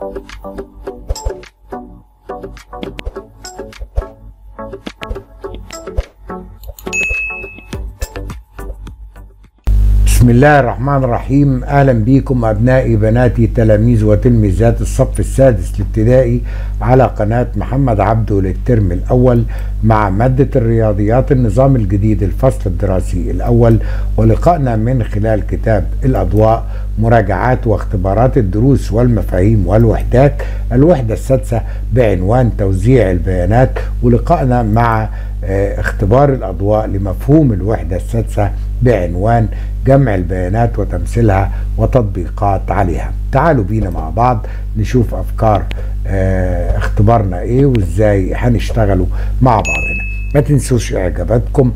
بسم الله الرحمن الرحيم اهلا بكم ابنائي بناتي تلاميذ وتلميذات الصف السادس الابتدائي على قناه محمد عبده للترم الاول مع ماده الرياضيات النظام الجديد الفصل الدراسي الاول ولقائنا من خلال كتاب الاضواء مراجعات واختبارات الدروس والمفاهيم والوحدات الوحده السادسه بعنوان توزيع البيانات ولقائنا مع اختبار الاضواء لمفهوم الوحده السادسه بعنوان جمع البيانات وتمثيلها وتطبيقات عليها تعالوا بينا مع بعض نشوف افكار اه اختبارنا ايه وازاي هنشتغلوا مع بعضنا ما تنسوش اعجاباتكم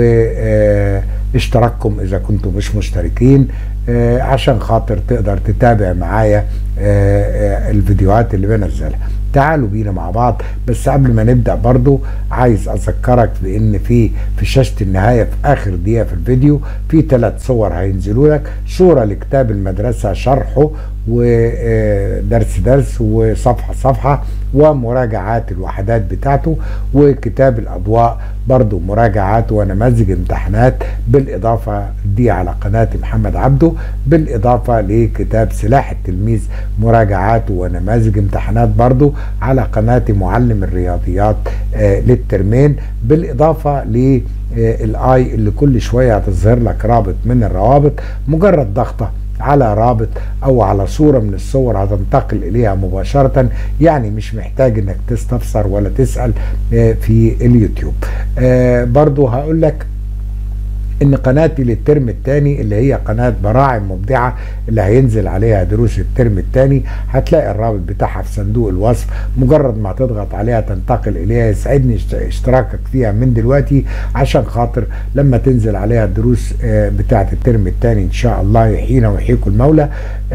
واشتراككم اذا كنتم مش مشتركين اه عشان خاطر تقدر تتابع معايا اه الفيديوهات اللي بنزلها تعالوا بينا مع بعض بس قبل ما نبدا برضو عايز اذكرك بان في في شاشه النهايه في اخر دقيقه في الفيديو في ثلاث صور هينزلوا لك صوره لكتاب المدرسه شرحه ودرس درس وصفحه صفحه ومراجعات الوحدات بتاعته وكتاب الاضواء برضو مراجعات ونماذج امتحانات بالاضافه دي على قناه محمد عبده بالاضافه لكتاب سلاح التلميذ مراجعات ونماذج امتحانات برضو على قناه معلم الرياضيات آه للترمين بالاضافه ل الاي اللي كل شويه هتظهر لك رابط من الروابط مجرد ضغطه على رابط او على صورة من الصور هتنتقل اليها مباشرة يعني مش محتاج انك تستفسر ولا تسأل في اليوتيوب برضو هقول لك ان قناتي للترم الثاني اللي هي قناه براعم مبدعه اللي هينزل عليها دروس الترم الثاني هتلاقي الرابط بتاعها في صندوق الوصف مجرد ما تضغط عليها تنتقل اليها يسعدني اشتراكك فيها من دلوقتي عشان خاطر لما تنزل عليها الدروس بتاعه الترم الثاني ان شاء الله يحيينا ويحييكم المولى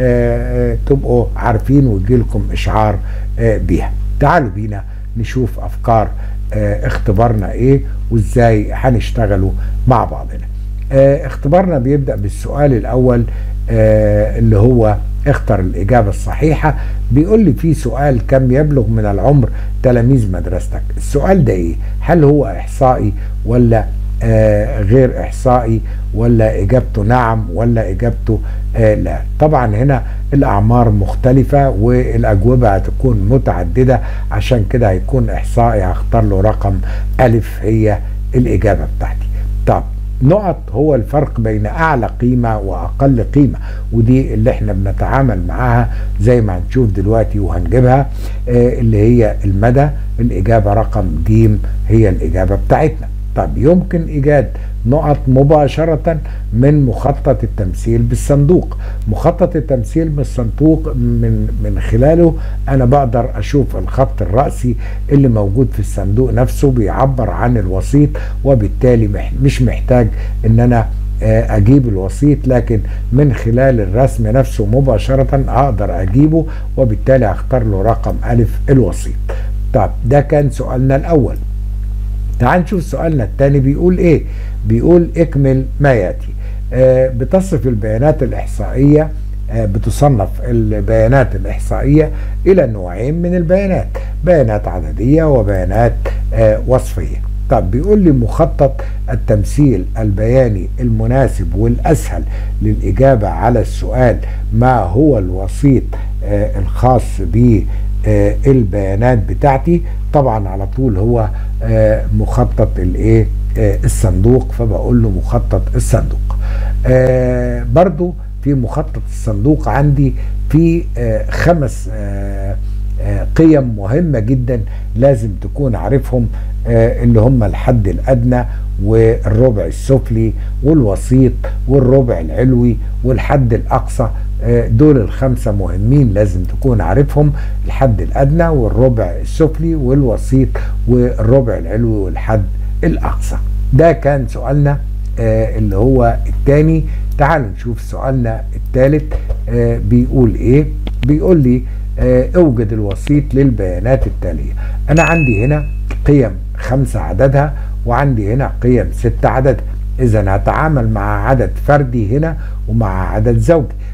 تبقوا عارفين ويجي لكم اشعار بيها تعالوا بينا نشوف افكار اختبارنا ايه وازاي هنشتغلوا مع بعضنا اختبارنا بيبدأ بالسؤال الأول اللي هو اختر الإجابة الصحيحة بيقول لي في سؤال كم يبلغ من العمر تلاميذ مدرستك السؤال ده ايه هل هو إحصائي ولا آه غير إحصائي ولا إجابته نعم ولا إجابته آه لا طبعا هنا الأعمار مختلفة والأجوبة هتكون متعددة عشان كده هيكون إحصائي هختار له رقم ألف هي الإجابة بتاعتي طب نقط هو الفرق بين اعلى قيمه واقل قيمه ودي اللي احنا بنتعامل معاها زي ما هنشوف دلوقتي وهنجيبها آه اللي هي المدى الاجابه رقم ج هي الاجابه بتاعتنا طب يمكن ايجاد نقط مباشرة من مخطط التمثيل بالصندوق مخطط التمثيل بالصندوق من, من خلاله أنا بقدر أشوف الخط الرأسي اللي موجود في الصندوق نفسه بيعبر عن الوسيط وبالتالي مش محتاج أن أنا أجيب الوسيط لكن من خلال الرسم نفسه مباشرة أقدر أجيبه وبالتالي أختار له رقم ألف الوسيط طب ده كان سؤالنا الأول تعال نشوف سؤالنا الثاني بيقول ايه بيقول اكمل ما ياتي آه بتصف البيانات الاحصائيه آه بتصنف البيانات الاحصائيه الى نوعين من البيانات بيانات عدديه وبيانات آه وصفيه طب بيقول لي مخطط التمثيل البياني المناسب والاسهل للاجابه على السؤال ما هو الوسيط آه الخاص ب آه البيانات بتاعتي طبعا على طول هو آه مخطط الايه آه الصندوق فبقول له مخطط الصندوق برضو في مخطط الصندوق عندي في خمس قيم مهمة جدا لازم تكون عارفهم اللي هم الحد الأدنى والربع السفلي والوسيط والربع العلوي والحد الأقصى دول الخمسة مهمين لازم تكون عارفهم الحد الأدنى والربع السفلي والوسيط والربع العلوي والحد الأقصى ده كان سؤالنا اللي هو الثاني تعالوا نشوف سؤالنا الثالث بيقول ايه بيقول لي اوجد الوسيط للبيانات التالية انا عندي هنا قيم خمسة عددها وعندي هنا قيم ستة عددها اذا هتعامل مع عدد فردي هنا ومع عدد زوجي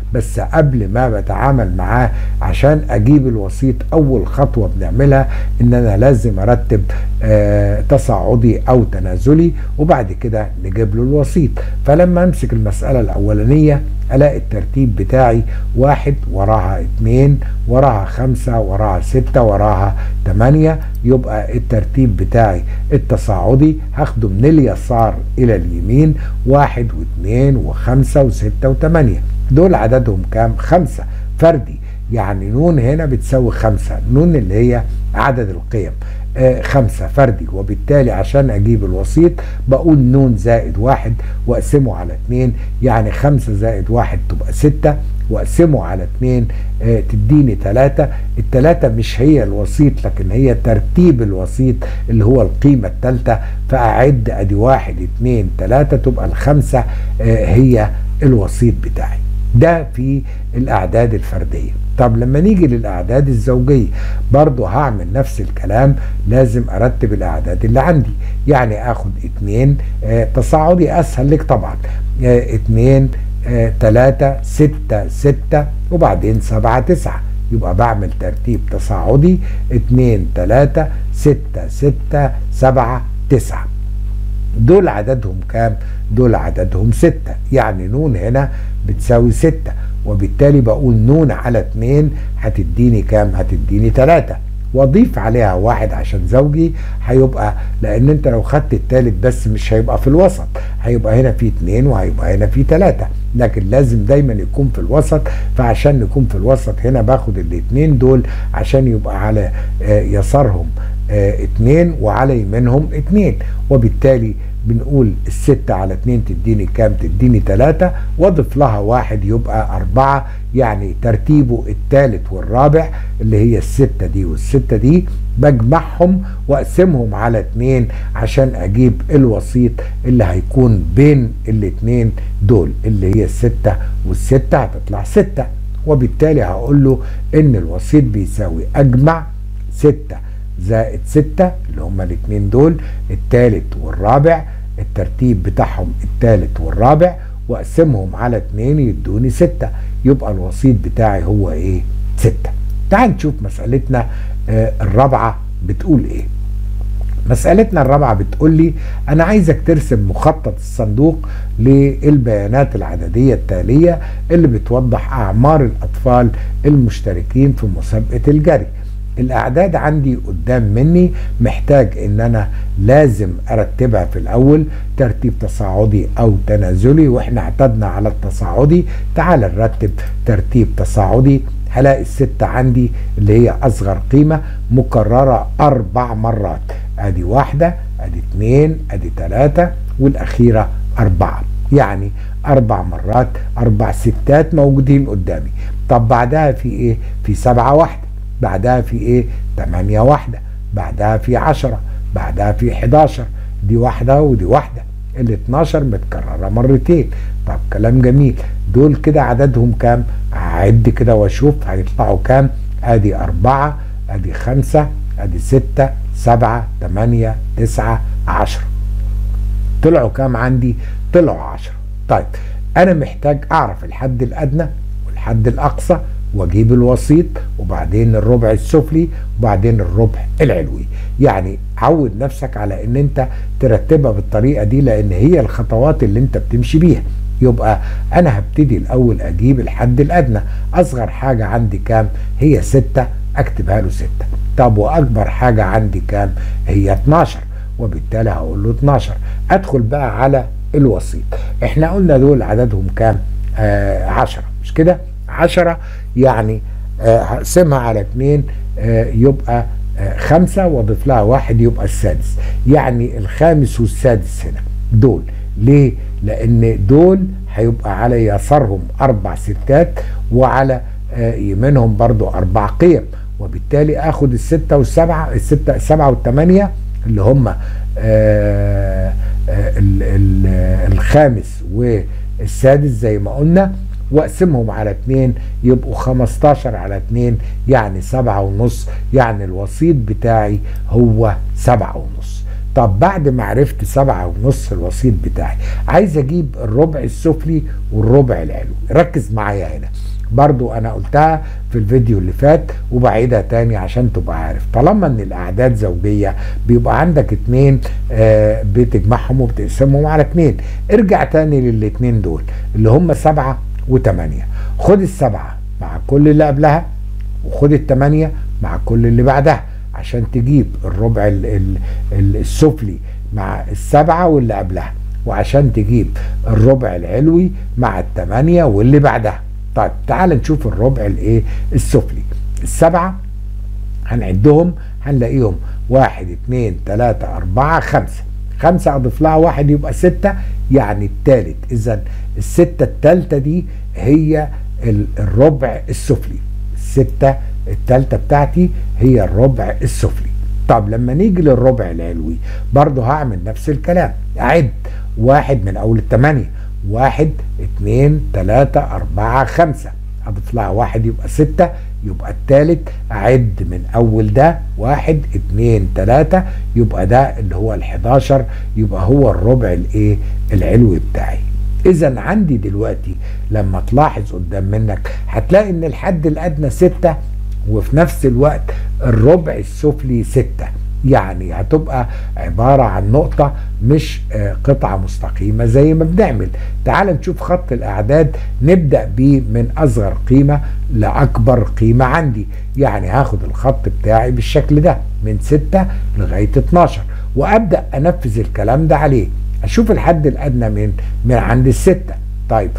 بس قبل ما بتعامل معاه عشان اجيب الوسيط اول خطوه بنعملها ان انا لازم ارتب آه تصاعدي او تنازلي وبعد كده نجيب له الوسيط فلما امسك المساله الاولانيه الاقي الترتيب بتاعي واحد وراها اتنين وراها خمسة وراها ستة وراها تمانية يبقى الترتيب بتاعي التصاعدي هاخده من اليسار الى اليمين واحد واثنين وخمسة وستة وثمانية دول عددهم كام خمسة فردي يعني نون هنا بتساوي خمسة نون اللي هي عدد القيم آه خمسة فردي وبالتالي عشان أجيب الوسيط بقول نون زائد واحد وأقسمه على اتنين يعني خمسة زائد واحد تبقى ستة واقسمه على اتنين اه تديني تلاتة التلاتة مش هي الوسيط لكن هي ترتيب الوسيط اللي هو القيمة التالتة فأعد أدي واحد اتنين تلاتة تبقى الخمسة اه هي الوسيط بتاعي ده في الأعداد الفردية طب لما نيجي للأعداد الزوجية برضو هعمل نفس الكلام لازم أرتب الأعداد اللي عندي يعني أخد اتنين اه تصاعدي أسهل لك طبعا اه اتنين اه تلاتة ستة ستة وبعدين سبعة تسعة يبقى بعمل ترتيب تصاعدي اتنين تلاتة ستة ستة سبعة تسعة دول عددهم كام دول عددهم ستة يعني نون هنا بتساوي ستة وبالتالي بقول نون على اتنين هتديني كام هتديني تلاتة واضيف عليها واحد عشان زوجي هيبقى لان انت لو خدت التالت بس مش هيبقى في الوسط هيبقى هنا في اتنين وهيبقى هنا في تلاتة لكن لازم دايما يكون في الوسط فعشان نكون في الوسط هنا باخد الاتنين دول عشان يبقى على آه يسارهم آه اتنين وعلى يمينهم اتنين وبالتالي بنقول الستة على اتنين تديني كام تديني تلاتة واضف لها واحد يبقى أربعة يعني ترتيبه التالت والرابع اللي هي الستة دي والستة دي بجمعهم واقسمهم على اتنين عشان اجيب الوسيط اللي هيكون بين الاتنين دول اللي هي الستة والستة هتطلع ستة وبالتالي هقول له ان الوسيط بيساوي اجمع ستة زائد ستة اللي هما الاتنين دول التالت والرابع الترتيب بتاعهم التالت والرابع واقسمهم على اتنين يدوني ستة يبقى الوسيط بتاعي هو ايه ستة تعال نشوف مسألتنا آه الرابعة بتقول ايه مسألتنا الرابعة بتقول لي أنا عايزك ترسم مخطط الصندوق للبيانات العددية التالية اللي بتوضح أعمار الأطفال المشتركين في مسابقة الجري الاعداد عندي قدام مني محتاج ان انا لازم ارتبها في الاول ترتيب تصاعدي او تنازلي واحنا اعتدنا على التصاعدي تعال نرتب ترتيب تصاعدي هلاقي الستة عندي اللي هي اصغر قيمة مكررة اربع مرات ادي واحدة ادي اتنين ادي تلاتة والاخيرة اربعة يعني اربع مرات اربع ستات موجودين قدامي طب بعدها في ايه في سبعة واحدة بعدها في ايه 8 واحدة بعدها في 10 بعدها في 11 دي واحدة ودي واحدة ال 12 متكررة مرتين طب كلام جميل دول كده عددهم كام اعد كده واشوف هيطلعوا كام ادي أربعة ادي خمسة ادي ستة سبعة تمانية تسعة عشرة طلعوا كام عندي طلعوا عشرة طيب انا محتاج اعرف الحد الادنى والحد الاقصى واجيب الوسيط وبعدين الربع السفلي وبعدين الربع العلوي يعني عود نفسك على ان انت ترتبها بالطريقه دي لان هي الخطوات اللي انت بتمشي بيها يبقى انا هبتدي الاول اجيب الحد الادنى اصغر حاجه عندي كام هي ستة اكتبها له ستة طب واكبر حاجه عندي كام هي 12 وبالتالي هقول له 12 ادخل بقى على الوسيط احنا قلنا دول عددهم كام آه 10 مش كده 10 يعني هقسمها على اتنين يبقى خمسة واضيف لها واحد يبقى السادس يعني الخامس والسادس هنا دول ليه لان دول هيبقى على يسارهم اربع ستات وعلى يمينهم برضو اربع قيم وبالتالي اخد الستة والسبعة الستة السبعة والثمانية اللي هم الخامس والسادس زي ما قلنا واقسمهم على اتنين يبقوا 15 على اتنين يعني سبعة ونص يعني الوسيط بتاعي هو سبعة ونص طب بعد ما عرفت سبعة ونص الوسيط بتاعي عايز اجيب الربع السفلي والربع العلوي ركز معايا هنا برضو انا قلتها في الفيديو اللي فات وبعيدها تاني عشان تبقى عارف طالما ان الاعداد زوجية بيبقى عندك اتنين آه بتجمعهم وبتقسمهم على اتنين ارجع تاني للاتنين دول اللي هم سبعة وتمانية خد السبعة مع كل اللي قبلها وخد التمانية مع كل اللي بعدها عشان تجيب الربع ال ال ال السفلي مع السبعة واللي قبلها وعشان تجيب الربع العلوي مع التمانية واللي بعدها طيب تعال نشوف الربع الايه السفلي السبعة هنعدهم هنلاقيهم واحد اتنين تلاتة اربعة خمسة خمسة اضيف لها واحد يبقى ستة يعني التالت اذا الستة التالتة دي هي الربع السفلي الستة التالتة بتاعتي هي الربع السفلي طب لما نيجي للربع العلوي برضه هعمل نفس الكلام اعد واحد من اول التمانية واحد اتنين تلاتة اربعة خمسة اضيف لها واحد يبقى ستة يبقى التالت اعد من اول ده واحد اتنين تلاتة يبقى ده اللي هو الحداشر يبقى هو الربع الايه العلوي بتاعي اذا عندي دلوقتي لما تلاحظ قدام منك هتلاقي ان الحد الادنى ستة وفي نفس الوقت الربع السفلي ستة يعني هتبقى عبارة عن نقطة مش قطعة مستقيمة زي ما بنعمل تعال نشوف خط الأعداد نبدأ بيه من أصغر قيمة لأكبر قيمة عندي يعني هاخد الخط بتاعي بالشكل ده من 6 لغاية 12 وأبدأ أنفذ الكلام ده عليه أشوف الحد الأدنى من من عند الستة طيب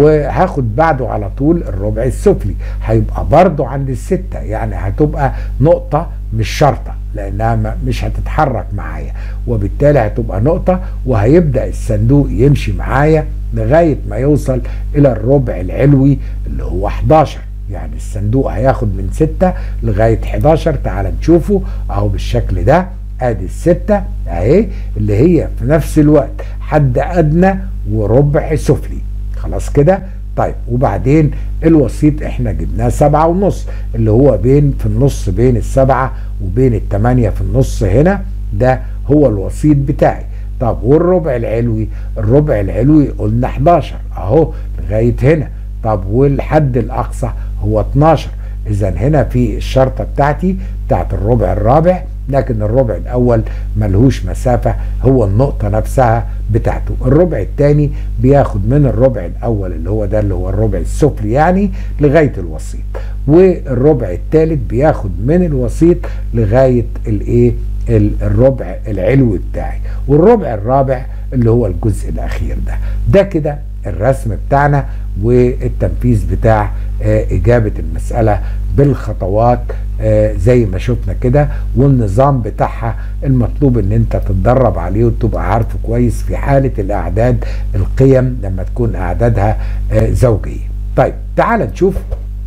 وهاخد بعده على طول الربع السفلي هيبقى برضه عند الستة يعني هتبقى نقطة مش شرطة لانها مش هتتحرك معايا وبالتالي هتبقى نقطة وهيبدأ الصندوق يمشي معايا لغاية ما يوصل الى الربع العلوي اللي هو 11 يعني الصندوق هياخد من 6 لغاية 11 تعال نشوفه اهو بالشكل ده ادي الستة اهي اللي هي في نفس الوقت حد ادنى وربع سفلي خلاص كده طيب وبعدين الوسيط احنا جبناه سبعة ونص اللي هو بين في النص بين السبعة وبين التمانية في النص هنا ده هو الوسيط بتاعي طب والربع العلوي الربع العلوي قلنا 11 اهو لغاية هنا طب والحد الاقصى هو 12 اذا هنا في الشرطة بتاعتي بتاعت الربع الرابع لكن الربع الاول ملهوش مسافة هو النقطة نفسها بتاعته الربع الثاني بياخد من الربع الاول اللي هو ده اللي هو الربع السفلي يعني لغاية الوسيط والربع الثالث بياخد من الوسيط لغاية الايه الربع العلوي بتاعي والربع الرابع اللي هو الجزء الاخير ده ده كده الرسم بتاعنا والتنفيذ بتاع اجابة المسألة بالخطوات زي ما شفنا كده والنظام بتاعها المطلوب ان انت تتدرب عليه وتبقى عارفه كويس في حالة الاعداد القيم لما تكون اعدادها زوجية طيب تعال نشوف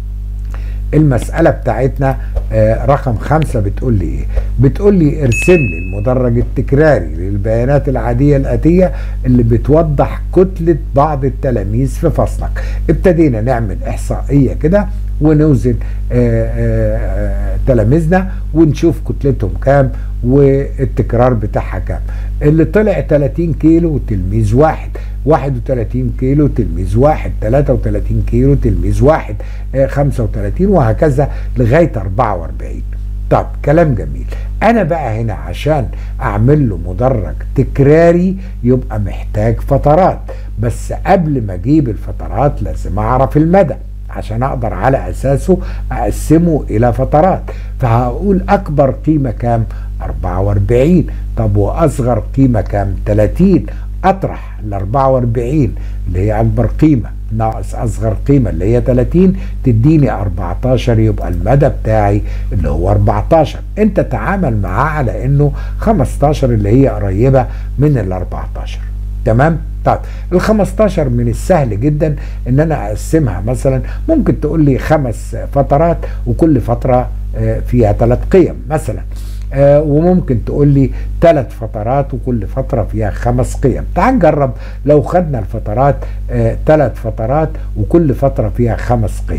المسألة بتاعتنا رقم خمسة بتقول لي ايه بتقول لي ارسم لي المدرج التكراري للبيانات العادية الآتية اللي بتوضح كتلة بعض التلاميذ في فصلك ابتدينا نعمل إحصائية كده ونوزن تلاميذنا ونشوف كتلتهم كام والتكرار بتاعها كام اللي طلع 30 كيلو تلميذ واحد 31 كيلو تلميذ واحد 33 كيلو تلميذ واحد 35 وهكذا لغاية 44 طب كلام جميل انا بقى هنا عشان اعمل له مدرج تكراري يبقى محتاج فترات بس قبل ما اجيب الفترات لازم اعرف المدى عشان اقدر على اساسه اقسمه الى فترات فهقول اكبر قيمة كام 44 طب واصغر قيمة كام 30 اطرح ال 44 اللي هي اكبر قيمة ناقص اصغر قيمة اللي هي 30 تديني 14 يبقى المدى بتاعي اللي هو 14 انت تعامل معاه على انه 15 اللي هي قريبة من ال 14 تمام طيب ال 15 من السهل جدا ان انا اقسمها مثلا ممكن تقول لي خمس فترات وكل فترة فيها ثلاث قيم مثلا آه وممكن تقول لي ثلاث فترات وكل فترة فيها خمس قيم تعال نجرب لو خدنا الفترات ثلاث آه فترات وكل فترة فيها خمس قيم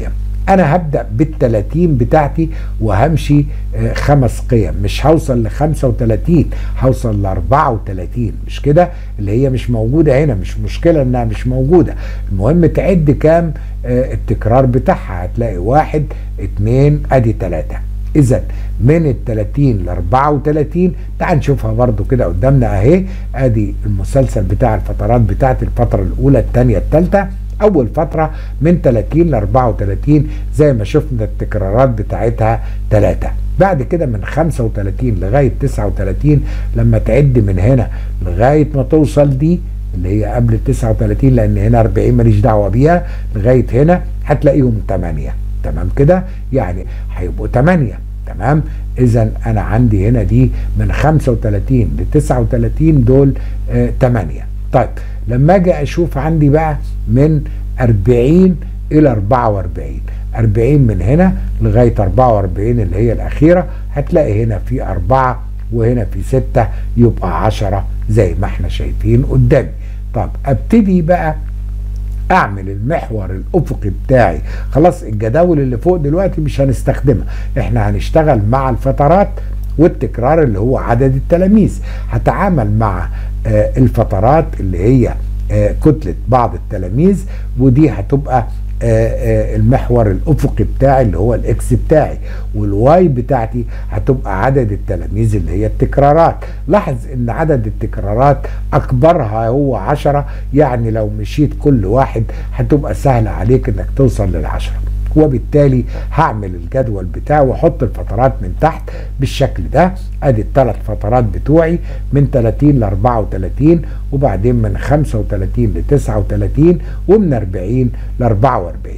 انا هبدا بالتلاتين بتاعتي وهمشي آه، خمس قيم مش هوصل ل 35 هوصل ل 34 مش كده اللي هي مش موجوده هنا مش مشكله انها مش موجوده المهم تعد كام آه، التكرار بتاعها هتلاقي واحد اتنين ادي تلاته اذا من ال 30 ل 34 تعال نشوفها برضو كده قدامنا اهي ادي المسلسل بتاع الفترات بتاعت الفتره الاولى الثانيه الثالثه اول فتره من 30 ل 34 زي ما شفنا التكرارات بتاعتها 3 بعد كده من 35 لغايه 39 لما تعد من هنا لغايه ما توصل دي اللي هي قبل ال 39 لان هنا 40 ماليش دعوه بيها لغايه هنا هتلاقيهم 8 تمام كده يعني هيبقوا 8 تمام اذا انا عندي هنا دي من 35 ل 39 دول آه 8 طيب لما اجي اشوف عندي بقى من 40 الى 44 40 من هنا لغايه 44 اللي هي الاخيره هتلاقي هنا في أربعة وهنا في ستة يبقى عشرة زي ما احنا شايفين قدامي طب ابتدي بقى اعمل المحور الافقي بتاعي خلاص الجداول اللي فوق دلوقتي مش هنستخدمها احنا هنشتغل مع الفترات والتكرار اللي هو عدد التلاميذ هتعامل مع آه الفترات اللي هي آه كتلة بعض التلاميذ ودي هتبقى آه آه المحور الافقي بتاعي اللي هو الاكس بتاعي والواي بتاعتي هتبقى عدد التلاميذ اللي هي التكرارات لاحظ ان عدد التكرارات اكبرها هو عشرة يعني لو مشيت كل واحد هتبقى سهلة عليك انك توصل للعشرة وبالتالي هعمل الجدول بتاعي واحط الفترات من تحت بالشكل ده ادي الثلاث فترات بتوعي من 30 ل 34 وبعدين من 35 ل 39 ومن 40 ل 44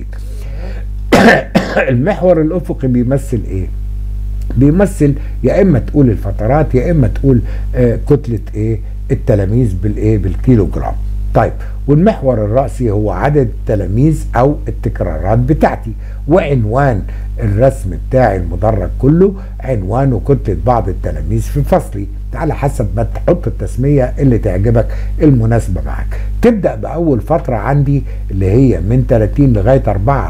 المحور الافقي بيمثل ايه بيمثل يا اما تقول الفترات يا اما تقول آه كتله ايه التلاميذ بالايه بالكيلو جرام طيب والمحور الرأسي هو عدد التلاميذ أو التكرارات بتاعتي وعنوان الرسم بتاعي المدرج كله عنوان وكتلة بعض التلاميذ في فصلي على حسب ما تحط التسمية اللي تعجبك المناسبة معك تبدأ بأول فترة عندي اللي هي من 30 لغاية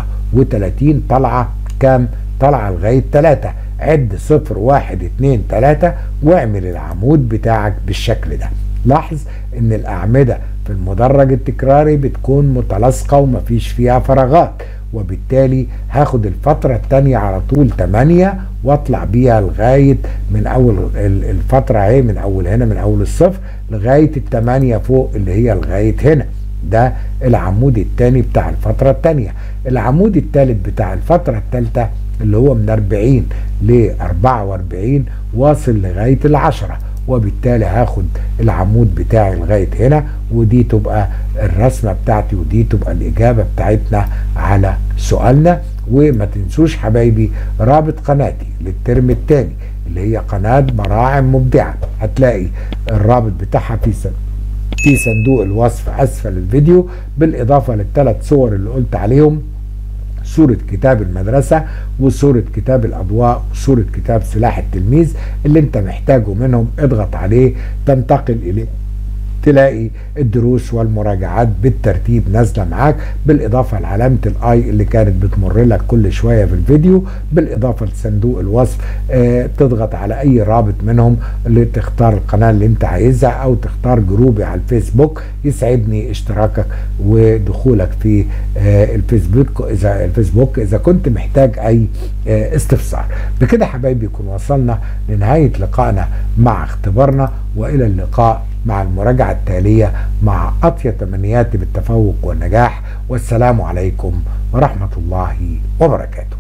34 طالعة كام؟ طالعة لغاية 3 عد صفر واحد اتنين تلاتة واعمل العمود بتاعك بالشكل ده لاحظ ان الاعمده في المدرج التكراري بتكون متلاصقه ومفيش فيها فراغات وبالتالي هاخد الفترة التانية على طول 8 واطلع بيها لغاية من اول الفترة اهي من اول هنا من اول الصفر لغاية التمانية فوق اللي هي لغاية هنا ده العمود التاني بتاع الفترة التانية العمود التالت بتاع الفترة التالتة اللي هو من 40 ل 44 واصل لغاية العشرة وبالتالي هاخد العمود بتاعي لغايه هنا ودي تبقى الرسمه بتاعتي ودي تبقى الاجابه بتاعتنا على سؤالنا وما تنسوش حبايبي رابط قناتي للترم الثاني اللي هي قناه براعم مبدعه هتلاقي الرابط بتاعها في في صندوق الوصف اسفل الفيديو بالاضافه للثلاث صور اللي قلت عليهم صورة كتاب المدرسة وصورة كتاب الأضواء وصورة كتاب سلاح التلميذ اللي انت محتاجه منهم اضغط عليه تنتقل إليه تلاقي الدروس والمراجعات بالترتيب نازله معاك بالاضافه لعلامه الاي اللي كانت بتمر لك كل شويه في الفيديو بالاضافه لصندوق الوصف آه تضغط على اي رابط منهم اللي تختار القناه اللي انت عايزها او تختار جروبي على الفيسبوك يسعدني اشتراكك ودخولك في آه الفيسبوك اذا الفيسبوك اذا كنت محتاج اي آه استفسار بكده حبايبي يكون وصلنا لنهايه لقائنا مع اختبارنا والى اللقاء مع المراجعة التالية مع أطيب تمنياتي بالتفوق والنجاح والسلام عليكم ورحمة الله وبركاته